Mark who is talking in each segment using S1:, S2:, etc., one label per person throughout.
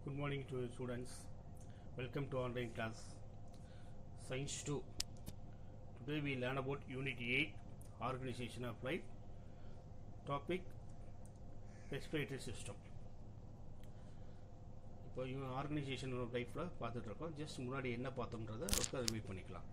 S1: Good morning to you students. Welcome to online class. Science 2. Today we learn about Unit 8 Organization of Life. Topic Respiratory System. இப்போ இவன் organisation of லைஃப்பில் பார்த்துட்டு இருக்கோம் just முன்னாடி என்ன பார்த்தோம்ன்றதை ஒரு ரிவ்யூ பண்ணிக்கலாம்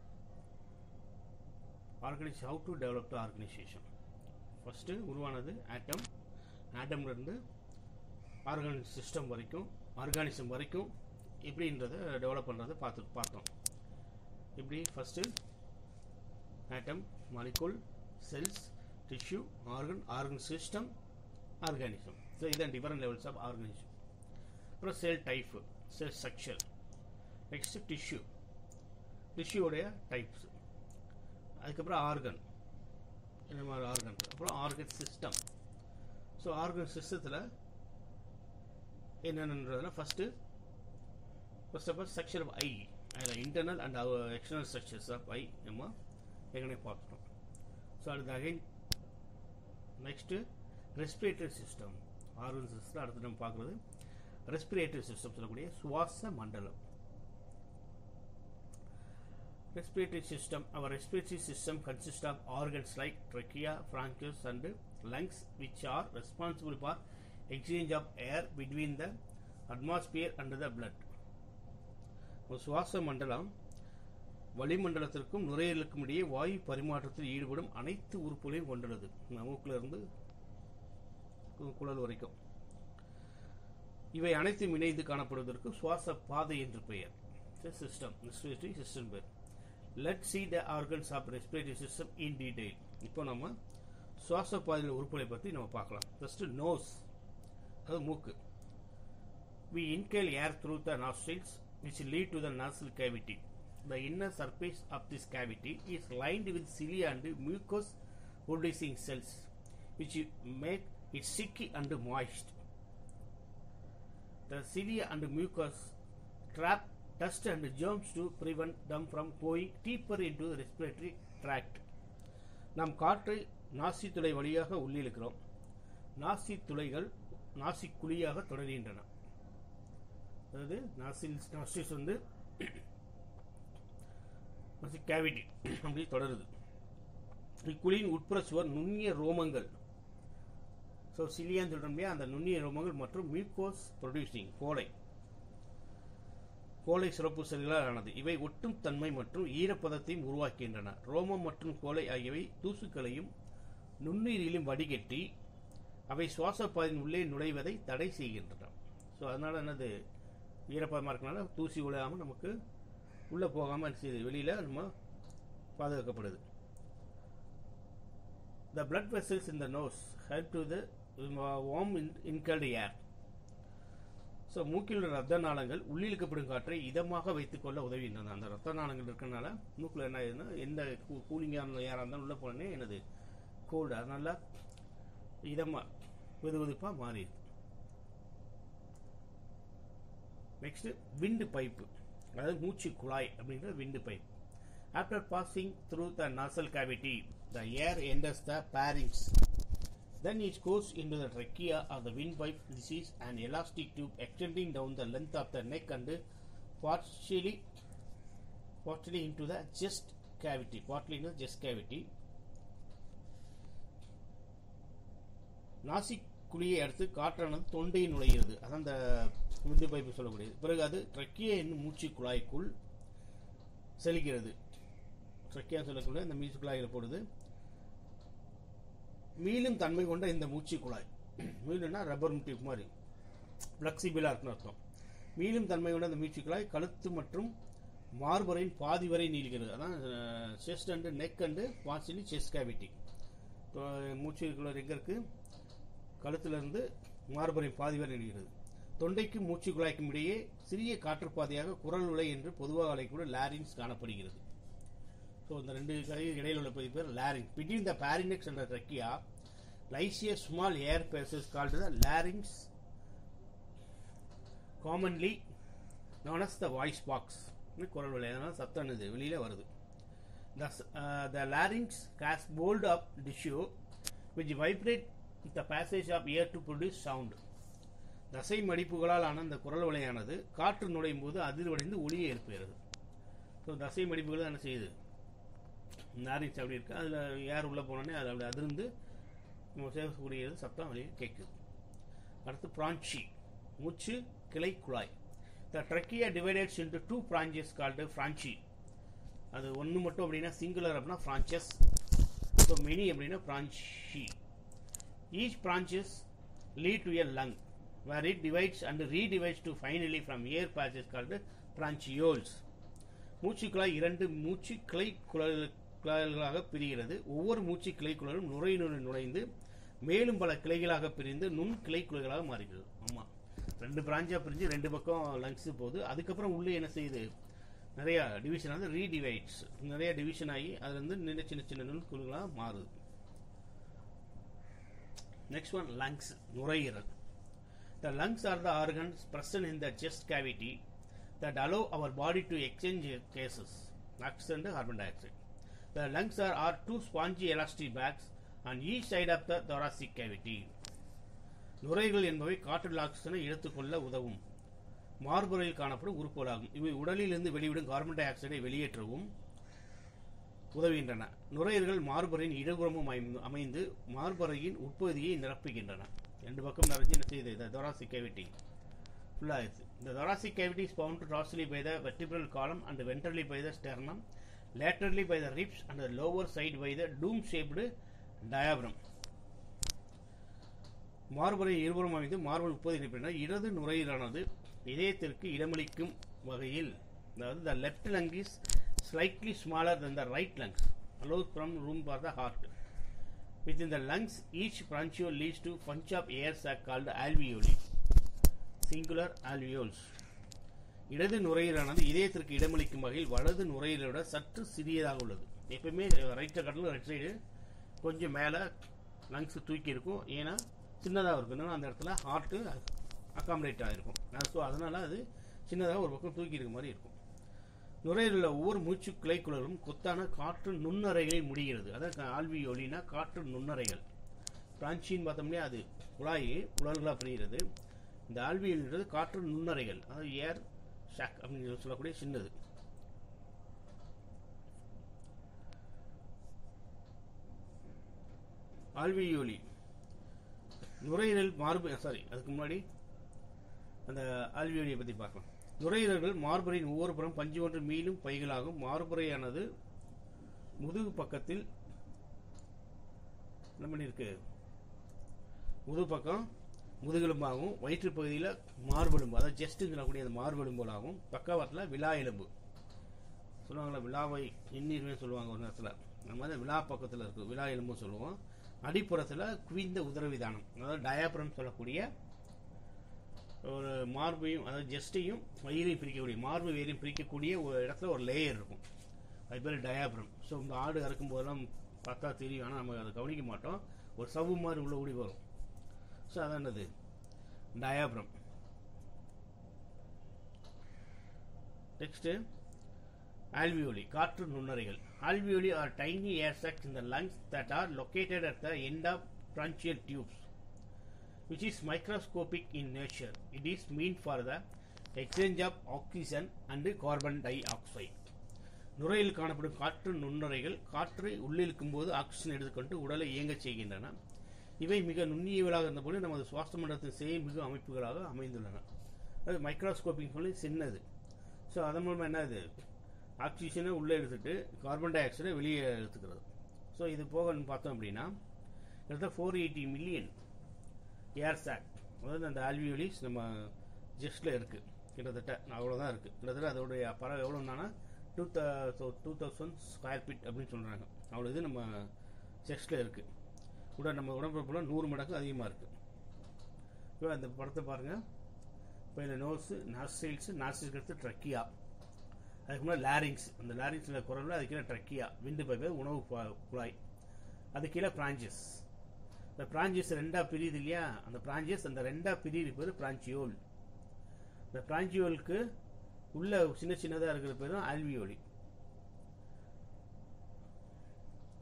S1: organise how to develop the organisation first உருவானது ஆட்டம் ஆட்டம்லேருந்து ஆர்கன் சிஸ்டம் வரைக்கும் ஆர்கானிசம் வரைக்கும் எப்படின்றத டெவலப் பண்ணுறதை பார்த்து பார்த்தோம் இப்படி first atom molecule cells tissue organ organ system organism so இதான் டிஃபரெண்ட் லெவல்ஸ் ஆஃப் ஆர்கனிசம் அப்புறம் cell type cell structure next tissue டிஷ்யூடைய டைப்ஸ் அதுக்கப்புறம் ஆர்கன் இந்த மாதிரி ஆர்கன் அப்புறம் ஆர்கன் சிஸ்டம் ஸோ ஆர்கன் சிஸ்டத்தில் என்னென்னன்றதுனா first first of all structure of eye அதில் internal and external structures of eye நம்ம ஏற்கனவே பார்த்துட்டோம் ஸோ அடுத்து again next respiratory system organ system அடுத்து நம்ம பார்க்குறது ரெஸ்பிரேட்டரி சிஸ்டம் சொல்லக்கூடிய சுவாச மண்டலம் respiratory system our respiratory system consists of organs like trachea bronchus and lungs which are responsible for exchange of air between the atmosphere and the blood ஒரு சுவாச மண்டலம் வளிமண்டலத்திற்கும் நுரையீரலுக்கும் இடையே வாயு பரிமாற்றத்தில் ஈடுபடும் அனைத்து உறுப்புகளையும் கொண்டுள்ளது மூக்குல இருந்து குழல் வரைக்கும் இவை அனைத்தும் இணைந்து காணப்படுவதற்கு சுவாச பாதை என்று பெயர் சிஸ்டம் ரெஸ்பிரேட்டரி சிஸ்டம் பேர் let see the organs of respiratory system in detail இப்போ நம்ம சுவாச பாதையில் உறுப்புகளை பற்றி நம்ம பார்க்கலாம் ஃபஸ்ட்டு நோஸ் அது மூக்கு we inhale air through the nostrils which lead to the nasal cavity. The inner surface of this cavity is lined with cilia and mucus producing cells, which make it sticky and moist. The cilia and mucus trap dust and germs to prevent them from going deeper into the respiratory tract. நாம் காற்றை நாசி துளை வழியாக உள்ளிழுக்கிறோம் நாசி துளைகள் நாசி குழியாக தொடர்கின்றன அதாவது நாசில் Nazis வந்து நாசி cavity அப்படி தொடருது இக்குழியின் உட்புற சுவர் நுண்ணிய ரோமங்கள் ஸோ சிலியான்னு சொல்கிறோம் அந்த நுண்ணிய ரோமங்கள் மற்றும் மியூக்கோஸ் ப்ரொடியூசிங் கோலை கோலை சிறப்பு செல்களால் ஆனது இவை ஒட்டும் தன்மை மற்றும் ஈரப்பதத்தையும் உருவாக்குகின்றன ரோமம் மற்றும் கோலை ஆகியவை தூசுக்களையும் நுண்ணுயிரிலும் வடிகட்டி அவை சுவாச பாதையின் உள்ளே நுழைவதை தடை செய்கின்றன ஸோ அதனால என்னது ஈரப்பதமாக இருக்கனால தூசி விழாமல் நமக்கு உள்ளே போகாமல் செய்யுது வெளியில் நம்ம பாதுகாக்கப்படுது the blood vessels in the nose help to the warm inhaled air so மூக்கில் உள்ள ரத்த நாளங்கள் உள்ளிழுக்கப்படும் காற்றை இதமாக வைத்துக்கொள்ள உதவுகின்றன அந்த ரத்த நாளங்கள் இருக்கிறனால மூக்கில் என்ன ஆகுதுன்னா எந்த கூலிங்கான ஏராக இருந்தாலும் உள்ளே போனே என்னது கோல்டு அதனால இதமாக வெது வெதுப்பாக மாறிடுது நெக்ஸ்ட் விண்டு பைப்பு அதாவது மூச்சு குழாய் அப்படின்ற windpipe after passing through the nasal cavity the air enters the pharynx Then it goes into the trachea of the windpipe. This is an elastic tube extending down the length of the neck and partially, partially into the chest cavity. Partly into the chest cavity. நாசிக் குழியை அடுத்து காற்றானது தொண்டையில் நுழைகிறது அதான் அந்த விந்து pipe சொல்லக்கூடியது பிறகு அது ட்ரக்கிய என்னும் மூச்சு குழாய்க்குள் செலுகிறது ட்ரக்கியா சொல்லக்கூடிய இந்த மூச்சு குழாயில் போடுது மீளும் தன்மை கொண்ட இந்த மூச்சு குழாய் மீளும்னா ரப்பர் டியூப் மாதிரி ஃப்ளெக்சிபிளாக இருக்குன்னு அர்த்தம் மீளும் தன்மை கொண்ட இந்த மூச்சு குழாய் கழுத்து மற்றும் மார்பரையின் பாதி வரை நீள்கிறது அதான் chest and neck and partially chest cavity மூச்சு குழாய் எங்கே இருக்குது கழுத்திலிருந்து மார்பரின் பாதி வரை நீள்கிறது தொண்டைக்கும் மூச்சு குழாய்க்கும் இடையே சிறிய காற்றுப்பாதையாக குரல் உலை என்று பொதுவாக அழைக்கூட லாரிங்ஸ் காணப்படுகிறது ஸோ இந்த ரெண்டு இடையில் உள்ள பகுதி பேர் லாரிங் பிட்வீன் த பாரினெக்ஸ் என்ற trachea lies a small air passage called the larynx commonly known as the voice box குரல் விலை அதனால் சத்தம் இது வெளியில் வருது the larynx has fold of tissue which vibrate the passage of air to produce sound. தசை மடிப்புகளால் ஆன இந்த குரல் வலையானது காற்று நுழையும் போது அதிர்வடைந்து ஒளியை எழுப்புகிறது ஸோ தசை மடிப்புகள் என்ன செய்யுது நாரிங்ஸ் அப்படி இருக்கு அதில் ஏர் உள்ளே போனோடனே அது அப்படி அதிர்ந்து நம்ம சேர்க்கக்கூடியது சத்தம் வெளியே கேட்குது அடுத்து பிரான்ச்சி மூச்சு கிளை குழாய் the trachea divides into two branches called bronchi அது ஒன்று மட்டும் அப்படின்னா சிங்குலர் அப்படின்னா ஃப்ரான்ச்சஸ் ஸோ மெனி அப்படின்னா bronchi each branches lead to a lung where it divides and redivides to finally from air patches called branchioles மூச்சுக்குழாய் இரண்டு மூச்சு கிளை குழல் குழாய்களாக பிரிகிறது ஒவ்வொரு மூச்சு கிளை குழலும் நுரையீரலில் நுழைந்து மேலும் பல கிளைகளாக பிரிந்து நுண் கிளை குழல்களாக மாறுகிறது ஆமாம் ரெண்டு பிராஞ்சாக பிரிஞ்சு ரெண்டு பக்கம் லங்ஸ் போகுது அதுக்கப்புறம் உள்ளே என்ன செய்யுது நிறையா டிவிஷன் வந்து ரீடிவைட்ஸ் நிறைய டிவிஷன் ஆகி அதுலேருந்து சின்ன சின்ன சின்ன நுண் குழுக்களாக மாறுது நெக்ஸ்ட் ஒன் லங்ஸ் நுரையீரல் The lungs are the organs present in the chest cavity that allow our body to exchange gases, oxygen and carbon dioxide. The lungs are, are two spongy elastic bags on each side of the thoracic cavity. நுரைகள் என்பவை காற்றில் ஆக்சிஜனை எடுத்துக்கொள்ள உதவும் மார்புறையில் காணப்படும் உறுப்புகளாகும் இவை உடலிலிருந்து வெளிவிடும் carbon tie ஆக்சைடை வெளியேற்றவும் உதவுகின்றன நுரையீரல்கள் மார்பறையின் இடதுபுறமும் அமைந்து- அமைந்து மார்பறையின் உட்பகுதியை நிரப்புகின்றன ரெண்டு பக்கம் நிறைஞ்சு என்ன செய்யுது இந்த thoracic cavity ஃபுல்லாக ஆயிடுச்சு இந்த thoracic cavity is bound dorsally by the vertebral column and ventrally by the sternum laterally by the ribs and the lower side by the dome shaped diaphragm மார்பறை இருபுறம் அமைந்து மார்பல் முப்பது நிற்பினர் இடது நுரையீரலானது இதயத்திற்கு இடமளிக்கும் வகையில் அதாவது the left lung is slightly smaller than the right lungs allows from room for the heart within the lungs each bronchiole leads to bunch of air sac called alveoli singular alveoles இடது நுரையீரலானது இதயத்திற்கு இடமளிக்கும் வகையில் வலது நுரையீரலை விட சற்று சிறியதாக உள்ளது எப்பவுமே ரைட்டை காட்டிலும் ரைட் சைடு கொஞ்சம் மேலே லங்ஸ் தூக்கி இருக்கும் ஏன்னா சின்னதாக இருக்கணும் அந்த இடத்துல ஹார்ட்டு அகாமடேட் ஆகிருக்கும் ஸோ அதனால் அது சின்னதாக ஒரு பக்கம் தூக்கி இருக்க மாதிரி இருக்கும் நுரையீரலில் ஒவ்வொரு மூச்சு கிளைக்குழலும் கொத்தான காற்று நுண்ணறைகளில் முடிகிறது அதான் ஆல்வியோலினா காற்று நுண்ணறைகள் பிரான்ச்சின்னு பார்த்தோம்னா அது குழாய் குழல்களாக பிரிகிறது இந்த ஆல்வியோலின்றது காற்று நுண்ணறைகள் அதாவது ஏர் ஷாக் அப்படின்னு சொல்லக்கூடிய சின்னது ஆல்வியோலி நுரையீரல் மார்பு சாரி அதுக்கு முன்னாடி அந்த ஆல்வியோலியை பற்றி பார்க்கலாம் நுரையீரல்கள் மார்பறையின் ஒவ்வொரு புறம் பஞ்சு ஒன்று மீளும் பைகளாகும் மார்பறையானது முதுகு பக்கத்தில் என்ன பண்ணியிருக்கு முதுகு பக்கம் முதுகெலும்பாகவும் வயிற்று பகுதியில் மார்பெலும்பு அதாவது ஜெஸ்ட்டுன்னு சொல்லக்கூடிய அந்த மார்பெலும்புகளாகும் பக்கவாட்டில் விழா எலும்பு சொல்லுவாங்களா விழாவை எண்ணீர்னு சொல்லுவாங்க ஒரு நேரத்தில் அந்த மாதிரி விழா பக்கத்தில் இருக்குது விழா எலும்பும் சொல்லுவோம் அடிப்புறத்தில் குவிந்த உதரவிதானம் அதாவது டயாப்ரம் சொல்லக்கூடிய ஒரு மார்பையும் அதாவது ஜெஸ்ட்டையும் வயிறையும் பிரிக்கக்கூடிய மார்பு வயிறையும் பிரிக்கக்கூடிய ஒரு இடத்துல ஒரு லேயர் இருக்கும் அது பேர் டயாப்ரம் ஸோ இந்த ஆடு அறுக்கும் போதெல்லாம் பார்த்தா தெரியும் ஆனால் நம்ம அதை கவனிக்க மாட்டோம் ஒரு சவ்வு மாதிரி உள்ள ஓடி வரும் ஸோ அதான் என்னது டயாப்ரம் நெக்ஸ்ட்டு alveoli காற்று நுண்ணறைகள் alveoli are tiny air sacs in the lungs that are located at the end of bronchial tubes which is microscopic in nature it is meant for the exchange of oxygen and carbon dioxide நுரையில் காணப்படும் காற்று நுண்ணுரைகள் காற்றை உள்ளிழுக்கும் போது oxygen எடுத்துக்கொண்டு உடலை இயங்கச் செய்கின்றன இவை மிக நுண்ணியவளாக இருந்தபோது நமது சுவாச மண்டலத்தின் செய்மிகு அமைப்புகளாக அமைந்துள்ளன அது மைக்ரோஸ்கோப்பிங் சொல்லி சின்னது ஸோ அதன் மூலமாக என்ன இது ஆக்சிஜனை உள்ளே எடுத்துட்டு கார்பன் டை ஆக்சைடை வெளியே எடுத்துக்கிறது ஸோ இது போகன்னு பார்த்தோம் அப்படின்னா கிட்டத்தட்ட four eighty million air sac அதாவது அந்த ஆல்வியோலிஸ் நம்ம ஜெஸ்ட்டில் இருக்குது கிட்டத்தட்ட அவ்வளோதான் இருக்குது கிட்டத்தட்ட அதோடைய பறவை எவ்வளோன்னா two two thousand square feet அப்படின்னு சொல்கிறாங்க அவ்வளோ இது நம்ம செஸ்ட்டில் இருக்குது கூட நம்ம உடம்புல நூறு மடங்கு அதிகமாக இருக்குது இப்போ அந்த படத்தை பாருங்கள் இப்போ இந்த நோஸு நாஸ்ட்ரைல்ஸு நாஸ்ட்ரைல்ஸ் எடுத்து ட்ரக்கியா அதுக்கு முன்னாடி லாரிங்ஸ் அந்த லாரிங்ஸில் குரல் அது கீழே ட்ரக்கியா விண்டு பைப்பு உணவு பா- குழாய் அது கீழே பிரான்ச்சஸ் இந்த பிரான்ச்சஸ் ரெண்டா பிரியுது இல்லையா அந்த பிரான்ச்சஸ் அந்த ரெண்டா பிரியுது பேர் பிரான்ச்சியோல் இந்த பிரான்ச்சியோலுக்கு உள்ள சின்ன சின்னதாக இருக்கிற பேர் தான் alveoli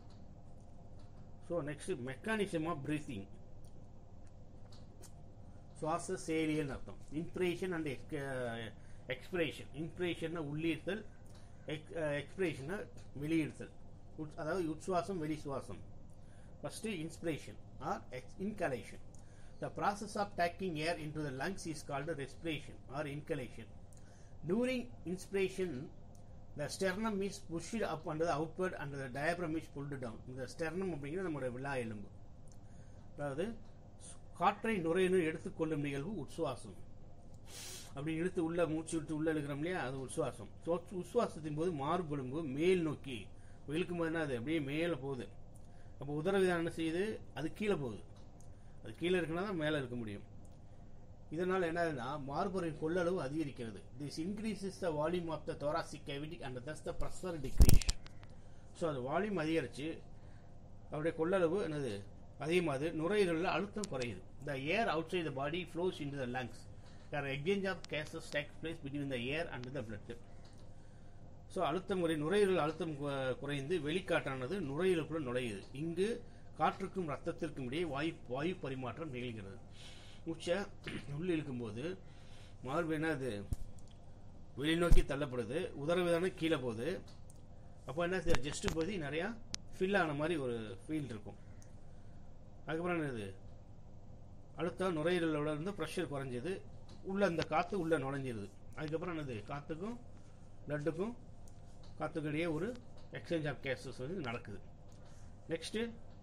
S1: so next mechanism of breathing சுவாச செயலியல் அர்த்தம் இன்ஸ்பிரேஷன் அண்ட் எக்ஸ்பிரேஷன் இன்ஸ்பிரேஷன் உள்ளீர்த்தல் எக்ஸ்பிரேஷனை வெளியிடுதல் உட்- அதாவது உட்சுவாசம் வெளி சுவாசம் first inspiration or inhalation the process of taking air into the lungs is called respiration or inhalation during inspiration the sternum is pushed up and outward and the diaphragm is pulled down இந்த sternum அப்படிங்கிறது நம்மளுடைய விழா எலும்பு அதாவது காற்றை நுரையீரல் எடுத்துக்கொள்ளும் நிகழ்வு உட்சுவாசம் அப்படி இழுத்து உள்ள மூச்சு விட்டு உள்ள இழுக்கிறோம் இல்லையா அது உட்சுவாசம் ஸோ உட்சுவாசத்தின் போது மார்பெலும்பு மேல் நோக்கி இழுக்கும் போது என்ன அது அப்படியே மேலே போகுது அப்போ உதரவிதானம் என்ன செய்யுது அது கீழே போகுது அது கீழே இருக்குன்னா தான் மேலே இருக்க முடியும் இதனால் என்ன ஆகுதுன்னா மார்பரின் கொள்ளளவு அதிகரிக்கிறது this increases the volume of the thoracic cavity and thus the pressure decrease so அது வால்யூம் அதிகரிச்சு அவருடைய கொள்ளளவு என்னது அதிகமாகுது நுரையீரலில் அழுத்தம் குறையுது the air outside the body flows in the lungs where exchange of gases takes place between the air and the blood so அழுத்தம் குறை நுரையீரல் அழுத்தம் கு- குறைந்து வெளிக்காற்றானது நுரையீரலுக்குள்ள நுழையுது இங்கு காற்றுக்கும் ரத்தத்திற்கும் இடையே வாயு வாயு பரிமாற்றம் நிகழ்கிறது மூச்சை உள்ள இழுக்கும்போது மார்பு என்னது வெளிநோக்கி தள்ளப்படுது உதரவிதானம் கீழே போகுது அப்போ என்ன ஜஸ்ட் பகுதி நிறையா ஃபில் ஆன மாதிரி ஒரு ஃபீல் இருக்கும் அதுக்கப்புறம் என்னது அழுத்தம் நுரையீரலோட இருந்து ப்ரெஷர் குறைஞ்சது உள்ள அந்த காற்று உள்ள நுழைஞ்சிருது அதுக்கப்புறம் என்னது காற்றுக்கும் பிளட்டுக்கும் காற்றுக்கும் இடையே ஒரு எக்ஸ்சேஞ்ச் ஆஃப் கேசஸ் வந்து நடக்குது next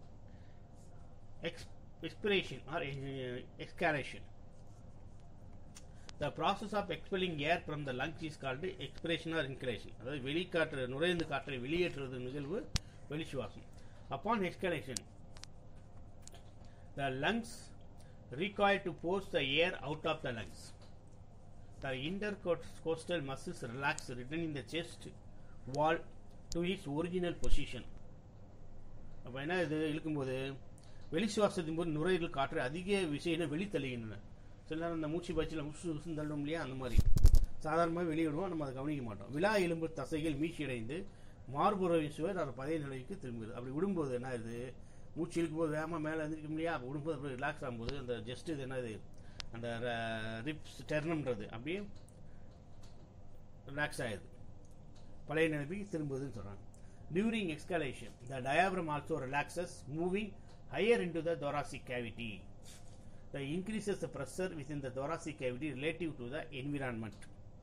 S1: ex expiration or exhalation the process of expelling air from the lungs is called expiration or inhalation அதாவது வெளிக்காற்று நுழைந்து காற்றை வெளியேற்றுவது நிகழ்வு வெளிச்சுவாசம் upon exhalation the lungs recoil to force the air out of the lungs. The intercostal muscles relax, returning the chest wall to its original position. அப்போ என்ன இது இழுக்கும்போது வெளி சுவாசத்தின் போது நுரையீரல் காற்று அதிக விஷயம் வெளித்தள்ளுகின்றன சில நேரம் இந்த மூச்சு பயிற்சியில் உசு உசுன்னு தள்ளும் இல்லையா அந்த மாதிரி சாதாரணமாக வெளியிடுவோம் நம்ம அதை கவனிக்க மாட்டோம் விழா எலும்பு தசைகள் மீட்சியடைந்து மார்புறவின் சுவர் அது பழைய நிலைக்கு திரும்புது அப்படி விடும்போது என்ன ஆகுது மூச்சு இழுக்கும்போது வேகமாக மேலே எழுந்திரிக்க முடியாது அப்போ விடும்போது அப்படியே ரிலாக்ஸ் ஆகும்போது அந்த ஜஸ்ட் இது என்னது அந்த ரிப்ஸ் டெர்னம்ன்றது அப்படியே ரிலாக்ஸ் ஆயிடுது பழைய நிலைமைக்கு திரும்புதுன்னு சொல்கிறாங்க during exhalation the diaphragm also relaxes moving higher into the thoracic cavity the increases the pressure within the thoracic cavity relative to the environment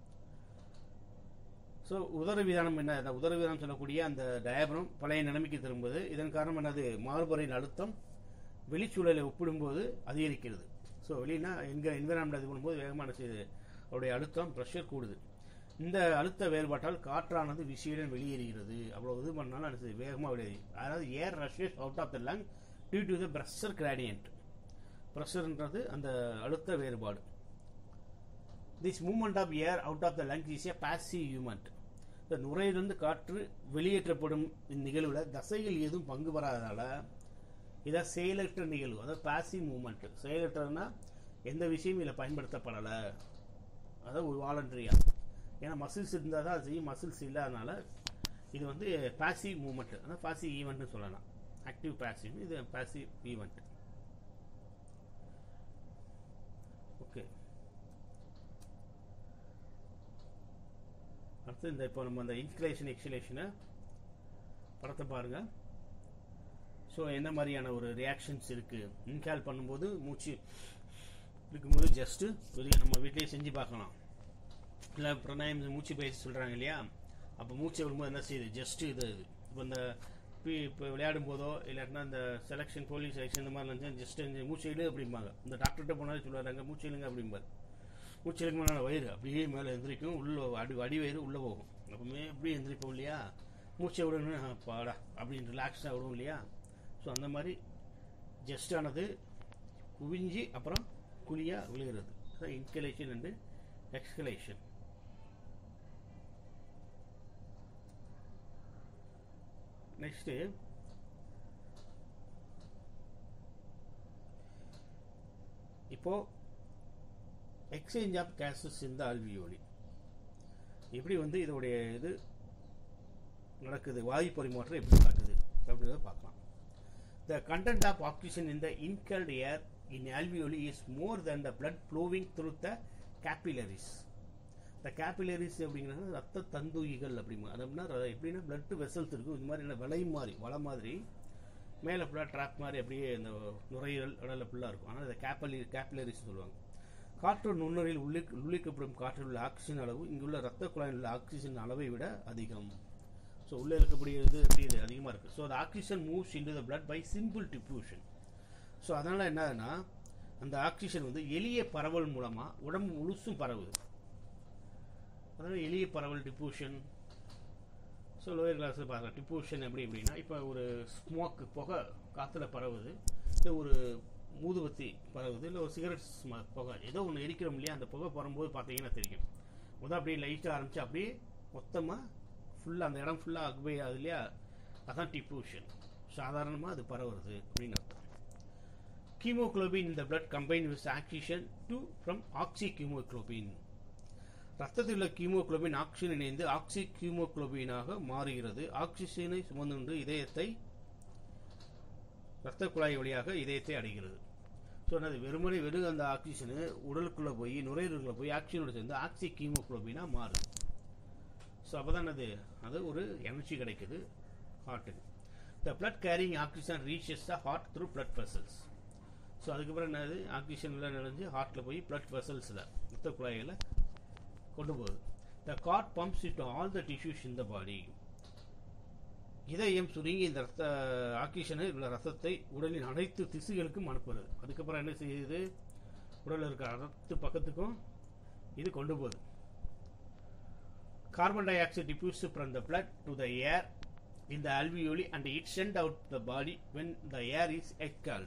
S1: so உதரவிதானம் என்ன அந்த உதரவிதானம் சொல்லக்கூடிய அந்த டயபிரம் பழைய நிலைமைக்கு திரும்புது இதன் காரணம் என்னது மார்பரின் அழுத்தம் வெளிச்சூழலை ஒப்பிடும்போது அதிகரிக்கிறது ஸோ வெளினா எங்கள் என்விரான்மெண்ட் இது பண்ணும்போது வேகமான செய்யுது அவருடைய அழுத்தம் ப்ரெஷர் கூடுது இந்த அழுத்த வேறுபாட்டால் காற்றானது விசையுடன் வெளியேறுகிறது அவ்வளோ இது பண்ணாலும் அது வேகமாக வெளியேறி அதாவது air rushes out of the lung due to the pressure gradient ப்ரெஷர்ன்றது அந்த அழுத்த வேறுபாடு this moment of air out of the lung is a passive moment இந்த நுரையிலிருந்து காற்று வெளியேற்றப்படும் இந்நிகழ்வில் தசைகள் எதுவும் பங்கு பெறாததால இதை செயலற்ற நிகழ்வு அதாவது பாசிவ் மூமெண்ட் செயலற்றதுன்னா எந்த விஷயமும் இதில் பயன்படுத்தப்படலை அதாவது ஒரு வாலண்டரியா ஏன்னா மசில்ஸ் இருந்தால் தான் அது செய்யும் மசில்ஸ் இல்லாதனால இது வந்து பாசிவ் மூமெண்ட் அதாவது பாசிவ் ஈவெண்ட்னு சொல்லலாம் ஆக்டிவ் பாசிவ் இது பாசிவ் ஈவெண்ட் ஓகே அடுத்து இந்த இப்போ நம்ம அந்த இன்ஸ்கிலேஷன் எக்ஸலேஷனை படத்தை பாருங்கள் ஸோ என்ன மாதிரியான ஒரு ரியாக்ஷன்ஸ் இருக்குது இன்ஹேல் பண்ணும்போது மூச்சு இருக்கும்போது ஜஸ்ட்டு வெளியே நம்ம வீட்டிலேயே செஞ்சு பார்க்கலாம் இல்லை பிரணாயம் மூச்சு பயிற்சி சொல்கிறாங்க இல்லையா அப்போ மூச்சு விடும்போது என்ன செய்யுது ஜஸ்ட்டு இது இது இப்போ இந்த பி இப்போ விளையாடும் போதோ இல்லாட்டினா இந்த செலெக்ஷன் போலீஸ் செலெக்ஷன் இந்த மாதிரி இருந்துச்சு ஜஸ்ட் இந்த மூச்சு இழு அப்படிம்பாங்க இந்த டாக்டர்கிட்ட போனாலும் சொல்லுவாங்க மூச்சு இழுங்க அப்படிம்பாரு மூச்சு இழுக்குமான வயிறு அப்படியே மேலே எந்திரிக்கும் உள்ள அடி அடி வயிறு உள்ளே போகும் அப்பவுமே அப்படியே எந்திரிப்போம் இல்லையா மூச்சை விடணும் ஆ, பாடா அப்படின்னு ரிலாக்ஸாக விடும் இல்லையா ஸோ அந்த மாதிரி ஜஸ்ட் ஆனது குவிஞ்சு அப்புறம் குழியாக விழுகிறது அதான் இன்கலேஷன் அண்டு எக்ஸ்கலேஷன் நெக்ஸ்ட்டு இப்போ எக்ஸ்சேஞ்ச் ஆஃப் கேசஸ் இந்த அல்வியோலி எப்படி வந்து இதோடைய இது நடக்குது வாயு பரிமாற்றம் எப்படி நடக்குது அப்படின்றத பார்க்கலாம் த கண்டென்ட் ஆஃப் ஆக்சிஜன் இந்த inhaled air in alveoli is more than the blood flowing through the capillaries இந்த கேபிலரிஸ் அப்படிங்கிறது ரத்த தந்துயிகள் அப்படிமா அது அப்படின்னா ர- எப்படின்னா பிளட் வெசல்ஸ் இருக்கும் இது மாதிரி என்ன விலை மாதிரி வலை மாதிரி மேலே ஃபுல்லாக ட்ராக் மாதிரி அப்படியே இந்த நுரையீரல் உடலில் ஃபுல்லாக இருக்கும் ஆனால் இதை கேப்பலி கேபிலரிஸ் சொல்லுவாங்க காற்று நுண்ணுரையில் உள்ளி உள்ளிக்கப்படும் காற்றில் உள்ள ஆக்சிஜன் அளவு இங்குள்ள ரத்த குழாயில் உள்ள ஆக்சிஜன் அளவை விட அதிகம் ஸோ உள்ளே இருக்கக்கூடியது எப்படி இது அதிகமாக இருக்குது so the oxygen moves into the blood by simple diffusion so அதனால் என்னதுன்னா அந்த ஆக்சிஜன் வந்து எளிய பரவல் மூலமாக உடம்பு முழுசும் பரவுது அதனால் எளிய பரவல் டிஃப்யூஷன் ஸோ லோயர் கிளாஸில் பார்க்கலாம் டிஃப்யூஷன் எப்படி எப்படின்னா இப்போ ஒரு ஸ்மோக் புகை காற்றுல பரவுது இல்லை ஒரு ஊதுபத்தி பரவுது இல்லை ஒரு சிகரெட் ஸ்ம- புகை ஏதோ ஒன்று எரிக்கிறோம் இல்லையா அந்த புகை பரவும்போது பார்த்தீங்கன்னா தெரியும் முதல் அப்படியே லைட்டாக ஆரம்பிச்சு அப்படியே மொத்தமாக ஃபுல்லாக அந்த இடம் ஃபுல்லாக அக்பை ஆகுது இல்லையா அதான் டிஃப்யூஷன் சாதாரணமாக அது பரவுறது அப்படின்னு அர்த்தம் ஹீமோகுளோபின் இந்த blood combined with oxygen to from oxyhemoglobin ரத்தத்தில் உள்ள ஹீமோகுளோபின் ஆக்சிஜன் இணைந்து ஆக்சி ஹீமோகுளோபினாக மாறுகிறது ஆக்சிஜனை சுமந்து இதயத்தை ரத்த குழாய் வழியாக இதயத்தை அடைகிறது ஸோ அது வெறுமனே வெறும் அந்த ஆக்சிஜனு உடலுக்குள்ளே போய் நுரையீரலுக்குள்ள போய் ஆக்சிஜனோட சேர்ந்து ஆக்சி ஹீமோகுளோபினா மாறுது ஸோ அப்போ தான் அது அது ஒரு எனர்ஜி கிடைக்குது ஹார்ட்டுக்கு the blood carrying oxygen reaches the heart through blood vessels so அதுக்கப்புறம் என்னது ஆக்சிஜனில் நினைஞ்சு ஹார்ட்டில் போய் பிளட் வெசல்ஸில் ரத்த குழாயில் கொண்டு போகுது the heart pumps it all the tissues in the body இதயம் சுருங்கி இந்த ரத்த ஆக்சிஜனை உள்ள ரத்தத்தை உடலின் அனைத்து திசுகளுக்கும் அனுப்புறது அதுக்கப்புறம் என்ன செய்யுது உடலில் இருக்கிற அனைத்து பக்கத்துக்கும் இது கொண்டு போகுது carbon dioxide diffused from the blood to the air in the alveoli and it sent out the body when the air is exhaled.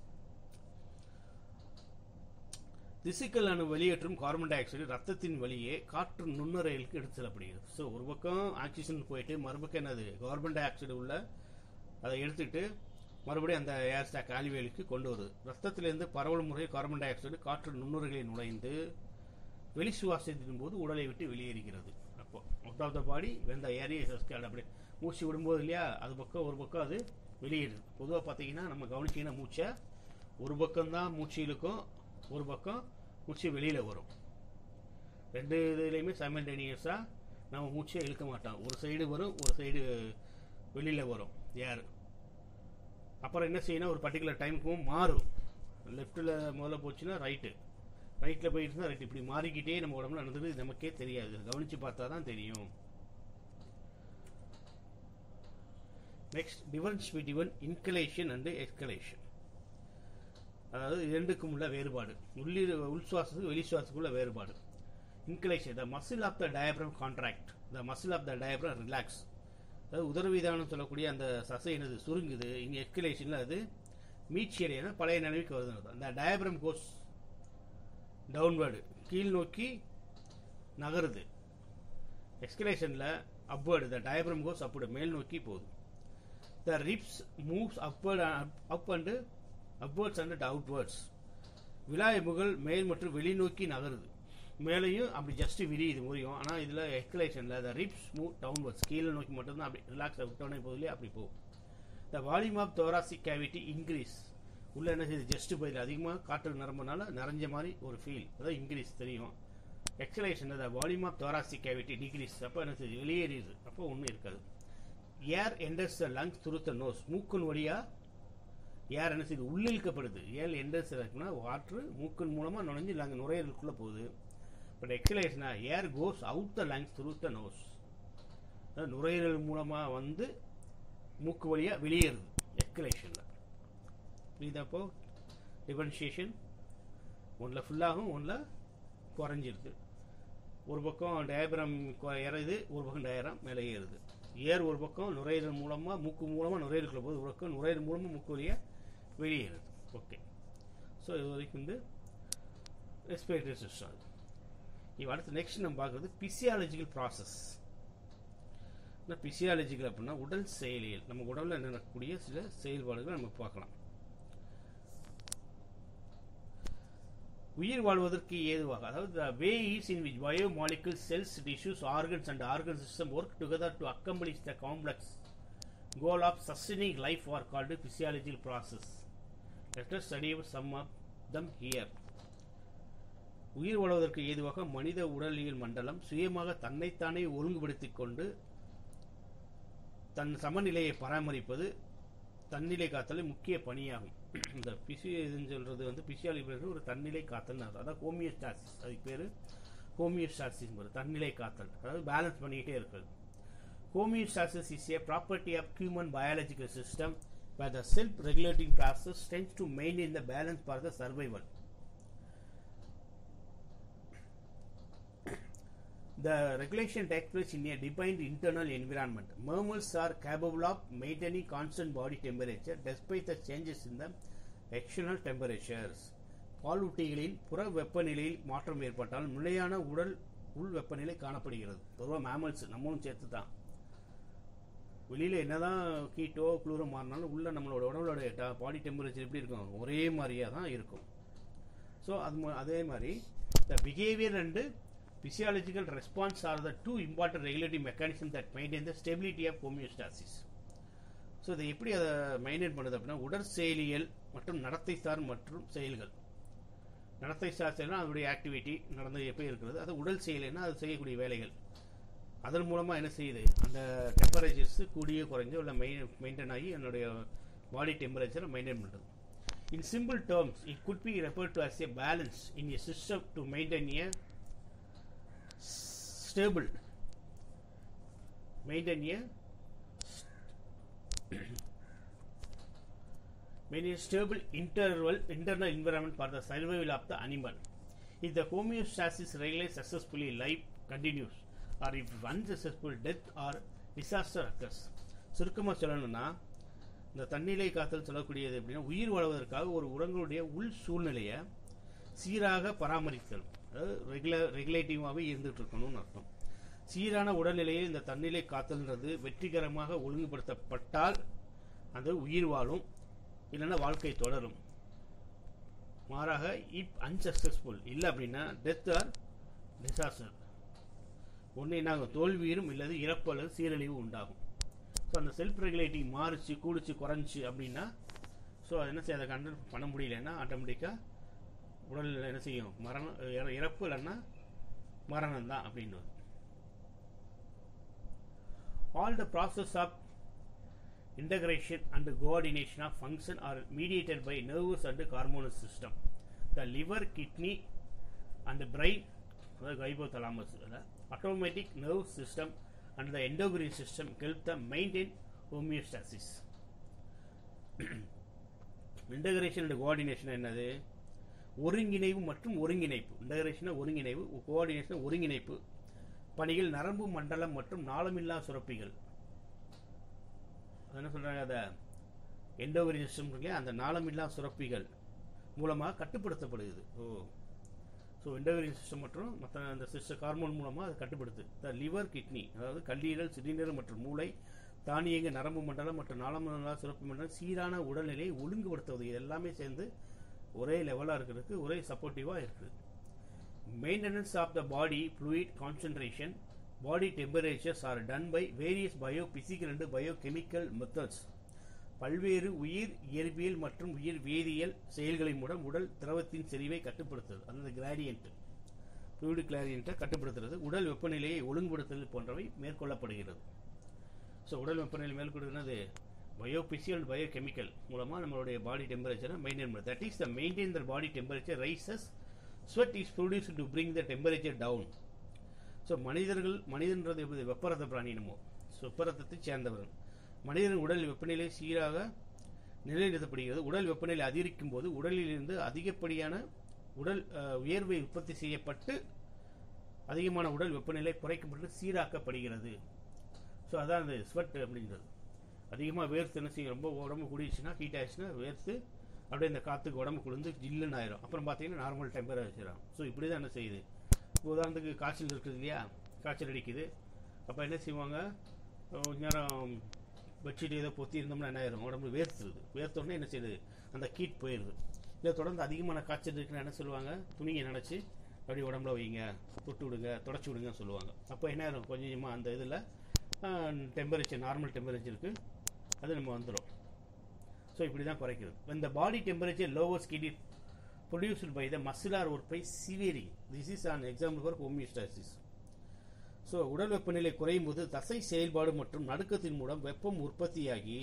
S1: திசுக்கள் அணு வெளியேற்றும் கார்பன் டை ஆக்சைடு ரத்தத்தின் வழியே காற்று நுண்ணுரைகளுக்கு எடுத்து செல்லப்படுகிறது ஸோ ஒரு பக்கம் ஆக்சிஜன் போயிட்டு மறுபக்கம் என்னது கார்பன் டை ஆக்சைடு உள்ள அதை எடுத்துட்டு மறுபடியும் அந்த ஏர் ஸ்டாக் ஆலிவேலுக்கு கொண்டு வருது ரத்தத்திலிருந்து பரவல் முறை கார்பன் டை ஆக்சைடு காற்று நுண்ணுரைகளில் நுழைந்து வெளி சுவாசத்தின் போது உடலை விட்டு வெளியேறுகிறது அப்போ அவுட் ஆஃப் த பாடி வெந்த ஏரியா அப்படி மூச்சு விடும்போது இல்லையா அது பக்கம் ஒரு பக்கம் அது வெளியேறுது பொதுவாக பார்த்தீங்கன்னா நம்ம கவனிச்சிங்கன்னா மூச்சை ஒரு பக்கம் தான் மூச்சு இழுக்கும் ஒரு பக்கம் மூச்சு வெளியில் வரும் ரெண்டு இதுலேயுமே சைமல்டேனியஸாக நம்ம மூச்சை இழுக்க மாட்டோம் ஒரு சைடு வரும் ஒரு சைடு வெளியில் வரும் ஏர் அப்புறம் என்ன செய்யணும் ஒரு பர்டிகுலர் டைமுக்கும் மாறும் லெஃப்ட்டில் முதல்ல போச்சுன்னா ரைட்டு ரைட்டில் போயிட்டு ரைட் இப்படி மாறிக்கிட்டே நம்ம உடம்புல நடந்தது நமக்கே தெரியாது கவனித்து பார்த்தா தான் தெரியும் next difference between inhalation and exhalation அதாவது இரண்டுக்கும் உள்ள வேறுபாடு உள்ளீர் உள் சுவாசத்துக்கு வெளி சுவாசத்துக்குள்ள வேறுபாடு inhalation the muscle of the diaphragm contract the muscle of the diaphragm relax அதாவது உதரவிதானம் சொல்லக்கூடிய அந்த சசை என்னது சுருங்குது இங்கே எஸ்கலேஷனில் அது மீட்சி அடையினா பழைய நினைவுக்கு வருது அந்த டயப்ரம் கோஸ் டவுன்வேர்டு கீழ் நோக்கி நகருது எக்ஸ்கலேஷனில் upward the diaphragm goes upward மேல் நோக்கி போகுது the ribs moves upward up and upwards and outwards விழா எம்புகள் மேல் மற்றும் வெளிநோக்கி நகருது மேலேயும் அப்படி ஜஸ்ட் விரியுது முடியும் ஆனால் இதில் எக்ஸ்கலேஷனில் த ரிப்ஸ் மூவ் டவுன்வர்ட்ஸ் கீழே நோக்கி மட்டும்தான் அப்படி ரிலாக்ஸ் விட்டோன்னே போதிலே அப்படி போகும் the volume of thoracic cavity increase உள்ள என்ன செய்யுது ஜஸ்ட் போயிடுது அதிகமாக காற்று நிரம்பினால நிறைஞ்ச மாதிரி ஒரு ஃபீல் அதான் இன்க்ரீஸ் தெரியும் exhalation the volume of thoracic cavity decrease அப்போ என்ன செய்யுது வெளியேறிடுது அப்போ ஒன்றும் இருக்காது air enters the lungs through the nose மூக்கின் வழியாக ஏர் என்ன செய்யுது உள்ளிழுக்கப்படுது ஏர் என்டர்ஸ் இருக்குன்னா காற்று மூக்கின் மூலமாக நுழைஞ்சு லங் நுரையீரலுக்குள்ளே போகுது பட் எக்ஸலேஷனா air goes out the lungs through the nose நுரையீரல் மூலமாக வந்து மூக்கு வழியாக வெளியேறுது எக்ஸலேஷனில் புரியுதாப்போ டிஃபரன்ஷியேஷன் ஒன்றில் ஃபுல்லாகும் ஒன்றில் குறைஞ்சிருது ஒரு பக்கம் டயபிரம் இறங்குது ஒரு பக்கம் டயரம் மேலே ஏறுது ஏர் ஒரு பக்கம் நுரையீரல் மூலமாக மூக்கு மூலமாக நுரையீரலுக்குள்ள போகுது ஒரு பக்கம் நுரையீரல் மூலமாக மூக்கு வழியாக வெளியேறுது ஓகே ஸோ இது வரைக்கும் வந்து ரெஸ்பிரேட்டரி சிஸ்டம் அது இப்போ அடுத்து நெக்ஸ்ட் நம்ம பார்க்குறது பிசியாலஜிக்கல் ப்ராசஸ் பிசியாலஜிக்கல் அப்படின்னா உடல் செயலியல் நம்ம உடலில் நடக்கக்கூடிய சில செயல்பாடுகளை நம்ம பார்க்கலாம் உயிர் வாழ்வதற்கு ஏதுவாக அதாவது the way is in which biomolecules cells tissues organs and organ system work together to accomplish the complex goal of sustaining life are called physiological process let us study some of them here உயிர் வாழ்வதற்கு ஏதுவாக மனித உடலியல் மண்டலம் சுயமாக தன்னைத்தானே ஒழுங்குபடுத்திக் கொண்டு தன் சமநிலையை பராமரிப்பது தன்னிலை காத்தல் முக்கிய பணியாகும் இந்த பிசி இதுன்னு சொல்றது வந்து பிசியாலஜி ஒரு தன்னிலை காத்தல் அதாவது ஹோமியோஸ்டாசிஸ் அதுக்கு பேர் ஹோமியோஸ்டாசிஸ் தன்னிலை காத்தல் அதாவது பேலன்ஸ் பண்ணிக்கிட்டே இருக்கிறது homeostasis is a property of human biological system where the self-regulating process tends to maintain the balance for the survival. The regulation takes place in a defined internal environment. Mammals are capable of maintaining constant body temperature despite the changes in the external temperatures. பாலூட்டிகளின் புற வெப்பநிலையில் மாற்றம் ஏற்பட்டால் நிலையான உடல் உள் வெப்பநிலை காணப்படுகிறது பொதுவாக மேமல்ஸ் நம்மளும் சேர்த்து தான் வெளியில் என்னதான் ஹீட்டோ குளிரோ மாறினாலும் உள்ள நம்மளோட உடம்போட பாடி டெம்பரேச்சர் எப்படி இருக்கும் ஒரே மாதிரியாக தான் இருக்கும் ஸோ அது மு- அதே மாதிரி the behaviour and physiological response are the two important regulating mechanisms that maintain the stability of homeostasis so இதை எப்படி அதை மெயின்டைன் பண்ணுது அப்படின்னா உடற்செயலியல் மற்றும் நடத்தை சார் மற்றும் செயல்கள் நடத்தை சார் செயல்னா அதனுடைய ஆக்டிவிட்டி நடந்து எப்படி இருக்கிறது அது உடல் செயல்னா அது செய்யக்கூடிய வேலைகள் அதன் மூலமாக என்ன செய்யுது அந்த டெம்பரேச்சர்ஸ் கூடிய குறைஞ்சோ இல்லை மெயின் மெயின்டைன் ஆகி என்னுடைய பாடி டெம்பரேச்சரை மெயின்டைன் பண்ணுறது in simple terms it could be refer to as a balance in a system to maintain a stable maintain a maintain a stable interval internal environment for the survival of the animal if the homeostasis regulates successfully life continues or if unsuccessful death or disaster occurs சுருக்கமாக சொல்லணும்னா இந்த தன்னிலை காத்தல் சொல்லக்கூடியது எப்படின்னா உயிர் வாழ்வதற்காக ஒரு உரங்களுடைய உள் சூழ்நிலையை சீராக பராமரித்தல் அதாவது ரெகுலர் ரெகுலேட்டிவாகவே இருந்துட்டு இருக்கணும்னு அர்த்தம் சீரான உடல்நிலையை இந்த தன்னிலை காத்தல்ன்றது வெற்றிகரமாக ஒழுங்குபடுத்தப்பட்டால் அது உயிர் வாழும் இல்லைன்னா வாழ்க்கை தொடரும் மாறாக இப் அன்சக்சஸ்ஃபுல் இல்லை அப்படின்னா டெத் ஆர் டிசாஸ்டர் ஒன்று என்னாகும் தோல்வியும் இல்லது இறப்பு அல்லது சீரழிவு உண்டாகும் ஸோ அந்த செல்ஃப் ரெகுலேட்டிங் மாறுச்சு கூடுச்சு குறைஞ்சி அப்படின்னா ஸோ அது என்ன செய்ய அதை கண்ட்ரோல் பண்ண முடியலன்னா ஆட்டோமேட்டிக்காக உடல் என்ன செய்யும் மரணம் இற- இறப்பு இல்லைன்னா மரணம் தான் அப்படின்னு all the process of integration and coordination of function are mediated by nervous and hormonal system. The liver, kidney, and the brain, அதாவது hypothalamus, இல்ல, automatic nerve system and the endocrine system help them maintain homeostasis. Integration and coordination என்னது ஒருங்கிணைவு மற்றும் ஒருங்கிணைப்பு integration ஒருங்கிணைவு coordination ஒருங்கிணைப்பு பணிகள் நரம்பு மண்டலம் மற்றும் நாளமில்லா சுரப்பிகள் அது என்ன சொல்றாங்க அதை எண்டோவரி சிஸ்டம் இருக்கு அந்த நாளமில்லா சுரப்பிகள் மூலமாக கட்டுப்படுத்தப்படுகிறது ஓ ஸோ எண்டோவரி சிஸ்டம் மற்றும் மற்ற அந்த சிஸ்டம் ஹார்மோன் மூலமாக அது கட்டுப்படுத்து த லிவர் கிட்னி அதாவது கல்லீரல் சிறுநீரல் மற்றும் மூளை தானியங்க நரம்பு மண்டலம் மற்றும் நாளமில்லா சுரப்பி மண்டலம் சீரான உடல்நிலையை ஒழுங்குபடுத்துவது இது எல்லாமே சேர்ந்து ஒரே லெவலாக இருக்கிறதுக்கு ஒரே சப்போர்ட்டிவாக இருக்குது Maintenance of the body fluid concentration, body temperatures are done by various biophysical and biochemical methods. பல்வேறு உயிர் இயற்பியல் மற்றும் உயிர் வேதியியல் செயல்களின் மூலம் உடல் திரவத்தின் செறிவை கட்டுப்படுத்துறது அந்த கிராடியன்ட் fluid கிராடியன்ட்டை கட்டுப்படுத்துறது உடல் வெப்பநிலையை ஒழுங்குபடுத்துதல் போன்றவை மேற்கொள்ளப்படுகிறது ஸோ உடல் வெப்பநிலை மேற்கொள்கிறது பயோபிசியல் அண்ட் பயோகெமிக்கல் மூலமாக நம்மளுடைய பாடி டெம்பரேச்சரை மெயின்டைன் பண்ணுறது that is the maintain the body temperature rises sweat is produce to bring the temperature down so மனிதர்கள் மனிதன்றது எப்படி வெப்பரத்த பிராணி நம்ம ஸோ வெப்பரத்தத்தை சேர்ந்தவர்கள் மனிதனின் உடல் வெப்பநிலை சீராக நிலைநிறுத்தப்படுகிறது உடல் வெப்பநிலை அதிகரிக்கும் போது உடலிலிருந்து அதிகப்படியான உடல் அஹ், உயர்வை உற்பத்தி செய்யப்பட்டு அதிகமான உடல் வெப்பநிலை குறைக்கப்பட்டு சீராக்கப்படுகிறது ஸோ அதான் அந்த ஸ்வெட் அப்படின்றது அதிகமாக வேர்த்து என்ன செய்யும் ரொம்ப உடம்பு குடிச்சுன்னா ஹீட் ஆயிடுச்சுன்னா வேர்த்து அப்படியே இந்த காற்றுக்கு உடம்பு குளிர்ந்து ஜில்லுன்னு ஆயிரும் அப்புறம் பார்த்தீங்கன்னா நார்மல் டெம்பரேச்சர் ஆகும் ஸோ இப்படி தான் என்ன செய்யுது இப்போ உதாரணத்துக்கு காய்ச்சல் இருக்குது இல்லையா காய்ச்சல் அடிக்குது அப்போ என்ன செய்வாங்க கொஞ்ச நேரம் பெட்ஷீட் ஏதோ பொத்தி இருந்தோம்னா என்ன ஆயிரும் உடம்பு வேர்த்துருது வேர்த்தோடனே என்ன செய்யுது அந்த ஹீட் போயிடுது இல்லை தொடர்ந்து அதிகமான காய்ச்சல் இருக்குன்னா என்ன சொல்லுவாங்க துணியை நினச்சி அப்படியே உடம்புல வைங்க தொட்டு விடுங்க தொடச்சி விடுங்கன்னு சொல்லுவாங்க அப்போ என்ன ஆயிரும் கொஞ்சம் கொஞ்சமாக அந்த இதில் டெம்பரேச்சர் நார்மல் டெம்பரேச்சருக்கு அது நம்ம வந்துடும் ஸோ இப்படி தான் குறைக்கிறது when the body temperature lowers it is produced by the muscular work by severing. This is an example for homeostasis. So உடல் வெப்பநிலை குறையும் போது தசை செயல்பாடு மற்றும் நடுக்கத்தின் மூலம் வெப்பம் உற்பத்தியாகி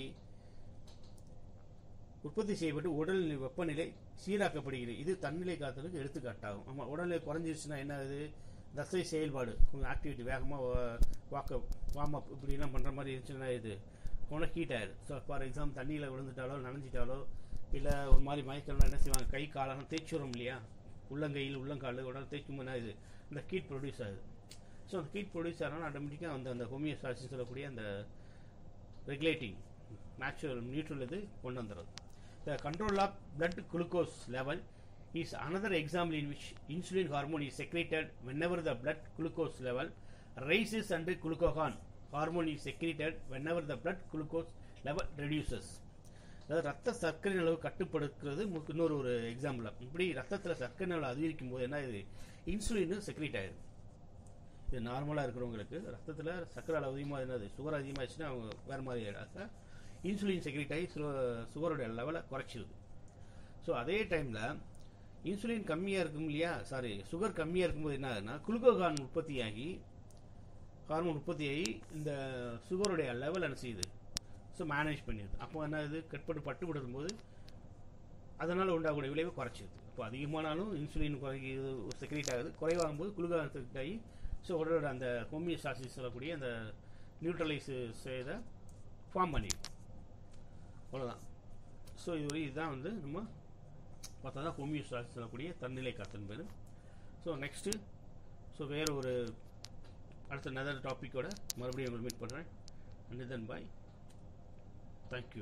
S1: உற்பத்தி செய்யப்பட்டு உடல் வெப்பநிலை சீராக்கப்படுகிறது இது தன்னிலை காத்தலுக்கு எடுத்துக்காட்டாகும் ஆமாம் உடல்நிலை குறைஞ்சிருச்சுன்னா என்ன ஆகுது தசை செயல்பாடு கொஞ்சம் ஆக்டிவிட்டி வேகமாக வாக்க வார்ம் அப் இப்படிலாம் பண்ணுற மாதிரி இருந்துச்சுன்னா இது உனக்கு ஹீட் ஆயிடுது ஸோ ஃபார் எக்ஸாம்பிள் தண்ணியில் விழுந்துட்டாலோ நனைஞ்சிட்டாலோ இல்லை ஒரு மாதிரி மயக்கம்னா என்ன செய்வாங்க கை காலெல்லாம் தேய்ச்சி வரும் இல்லையா உள்ளங்கையில் உள்ளங்கால் உடல் தேய்க்கும் போது இது இந்த ஹீட் ப்ரொடியூஸ் ஆகுது ஸோ அந்த ஹீட் ப்ரொடியூஸ் ஆகணும் ஆட்டோமேட்டிக்காக அந்த அந்த ஹோமியோஸ்டாசிஸ் சொல்லக்கூடிய அந்த ரெகுலேட்டிங் நேச்சுரல் நியூட்ரல் இது கொண்டு வந்துடுது the control of blood glucose level is another example in which insulin hormone is secreted whenever the blood glucose level rises and glucagon hormone is secreted whenever the blood glucose level reduces அதாவது ரத்த சர்க்கரை அளவு கட்டுப்படுத்துறது மு- இன்னொரு ஒரு example இப்படி ரத்தத்தில் சர்க்கரை அளவு அதிகரிக்கும் போது என்ன இது இன்சுலின் செக்ரேட் ஆயிடுது இது நார்மலாக இருக்கிறவங்களுக்கு ரத்தத்தில் சர்க்கரை அளவு அதிகமாக என்னது சுகர் அதிகமாகிடுச்சுன்னா அவங்க வேறு மாதிரி ஆகிடாக்க இன்சுலின் செக்ரேட் ஆகி சுகருடைய லெவலை குறைச்சிருது ஸோ அதே டைமில் இன்சுலின் கம்மியாக இருக்கும் இல்லையா சாரி சுகர் கம்மியாக இருக்கும்போது என்ன ஆகுதுன்னா குளுக்கோகான் உற்பத்தியாகி ஹார்மோன் உற்பத்தியாகி இந்த சுகருடைய லெவல் என்ன செய்யுது ஸோ மேனேஜ் பண்ணிடுது அப்போ என்ன இது கட்பட்டு பட்டுப்படுத்தும் போது அதனால் உண்டாகக்கூடிய விளைவை குறைச்சிது அப்போ அதிகமானாலும் இன்சுலின் குறைக்கிறது செக்ரேட் ஆகுது குறைவாகும் போது குளுக்கோகான் செக்ரேட் ஆகி ஸோ உடலோட அந்த ஹோமியோஸ்டாசிஸ் சொல்லக்கூடிய அந்த நியூட்ரலைஸ் செய்த ஃபார்ம் பண்ணிடும் அவ்வளோதான் ஸோ இது இதுதான் வந்து நம்ம பார்த்தா தான் ஹோமியோஸ்டாசிஸ் சொல்லக்கூடிய தன்னிலை காத்தன் பேர் ஸோ நெக்ஸ்ட்டு ஸோ வேறு ஒரு அடுத்த நெதர் டாப்பிக்கோட மறுபடியும் உங்களை மீட் பண்ணுறேன் and then bye thank you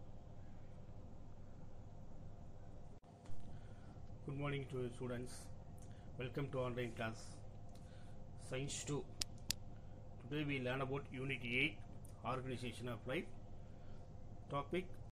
S1: good morning to students welcome to online class science two today we learn about unit eight organisation of life topic